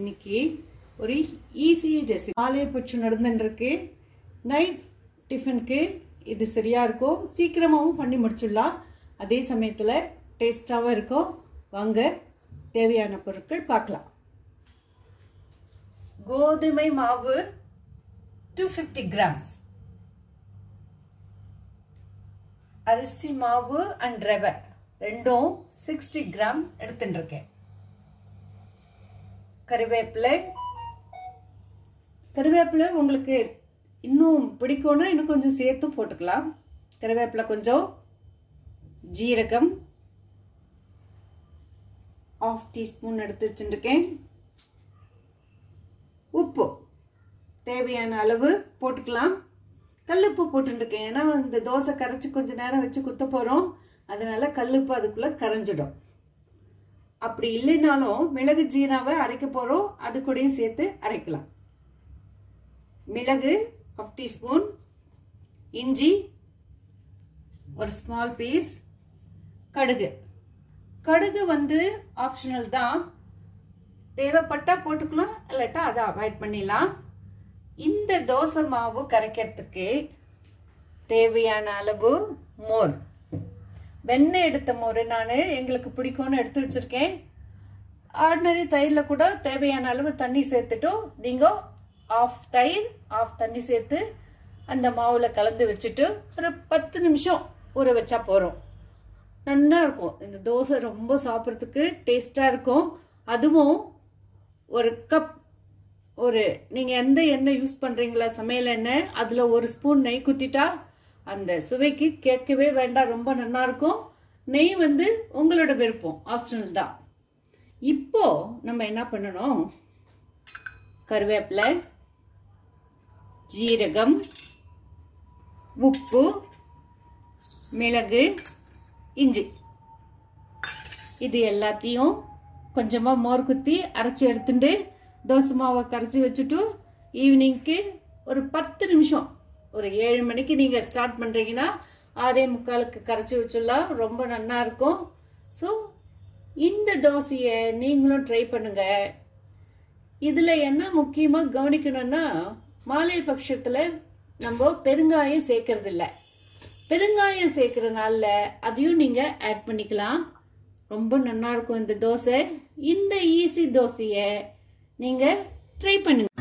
இன்னைக்கு ஒரு easy recipe காலை பச்சு நடந்துருக்கு நைட் டிஃபனுக்கு இது சரியாக இருக்கும் சீக்கிரமாகவும் பண்ணி முடிச்சிடலாம் அதே சமயத்தில் டேஸ்ட்டாகவும் இருக்கும் வாங்க தேவையான பொருட்கள் பார்க்கலாம் கோதுமை மாவு டூ ஃபிஃப்டி கிராம்ஸ் அரிசி மாவு அண்ட் ரவை ரெண்டும் சிக்ஸ்டி கிராம் எடுத்துட்டுருக்கேன் கருவேப்பிலை கருவேப்பிலை உங்களுக்கு இன்னும் பிடிக்கும்னா இன்னும் கொஞ்சம் சேர்த்தும் போட்டுக்கலாம் கருவேப்பிலை கொஞ்சம் ஜீரகம் ஆஃப் டீஸ்பூன் எடுத்து வச்சுருக்கேன் உப்பு தேவையான அளவு போட்டுக்கலாம் கல்லுப்பு போட்டுருக்கேன் ஏன்னா இந்த தோசை கரைச்சி கொஞ்ச நேரம் வச்சு குத்த போகிறோம் அதனால கல்லுப்பு அதுக்குள்ளே கரைஞ்சிடும் அப்படி இல்லைனாலும் மிளகு ஜீராவை அரைக்க போகிறோம் அது கூடயும் சேர்த்து அரைக்கலாம் மிளகு ஆஃப் டீஸ்பூன் இஞ்சி ஒரு ஸ்மால் பீஸ் கடுகு கடுகு வந்து ஆப்ஷனல் தான் தேவைப்பட்டா போட்டுக்கலாம் இல்லாட்டா அதை அவாய்ட் பண்ணிடலாம் இந்த தோசை மாவு கரைக்கிறதுக்கு தேவையான அளவு மோர் வெண்ணெய் எடுத்த மோர் நான் எங்களுக்கு பிடிக்கும்னு எடுத்து வச்சுருக்கேன் ஆர்டினரி தயிரில் கூட தேவையான அளவு தண்ணி சேர்த்துட்டும் நீங்கள் ஆஃப் தயிர் ஆஃப் தண்ணி சேர்த்து அந்த மாவில் கலந்து வச்சுட்டு ஒரு பத்து நிமிஷம் ஊற வச்சா போகிறோம் நல்லா இருக்கும் இந்த தோசை ரொம்ப சாப்பிட்றதுக்கு டேஸ்ட்டாக இருக்கும் அதுவும் ஒரு கப் ஒரு நீங்கள் எந்த எண்ணெய் யூஸ் பண்ணுறீங்களா சமையல் எண்ணெய் அதில் ஒரு ஸ்பூன் நெய் குத்திட்டா அந்த சுவைக்கு கேட்கவே வேண்டாம் ரொம்ப நல்லா இருக்கும் நெய் வந்து உங்களோட விருப்பம் ஆப்ஷனல் தான் இப்போ நம்ம என்ன பண்ணணும் கருவேப்பிலை ஜீரகம் உப்பு மிளகு இஞ்சி இது எல்லாத்தையும் கொஞ்சமாக மோர் குத்தி அரைச்சி எடுத்துட்டு தோசை மாவை கரைச்சி வச்சுட்டு ஈவினிங்க்கு ஒரு பத்து நிமிஷம் ஒரு ஏழு மணிக்கு நீங்கள் ஸ்டார்ட் பண்ணுறீங்கன்னா ஆறே முக்காலுக்கு கரைச்சி வச்சிடலாம் ரொம்ப நல்லா இருக்கும் ஸோ இந்த தோசையை நீங்களும் ட்ரை பண்ணுங்க இதில் என்ன முக்கியமாக கவனிக்கணும்னா மாலை பட்சத்தில் நம்ம பெருங்காயம் சேர்க்கறதில்ல பெருங்காயம் சேர்க்கறனால அதையும் நீங்கள் ஆட் பண்ணிக்கலாம் ரொம்ப நல்லா இருக்கும் இந்த தோசை இந்த ஈஸி தோசையை நீங்கள் ட்ரை பண்ணுங்க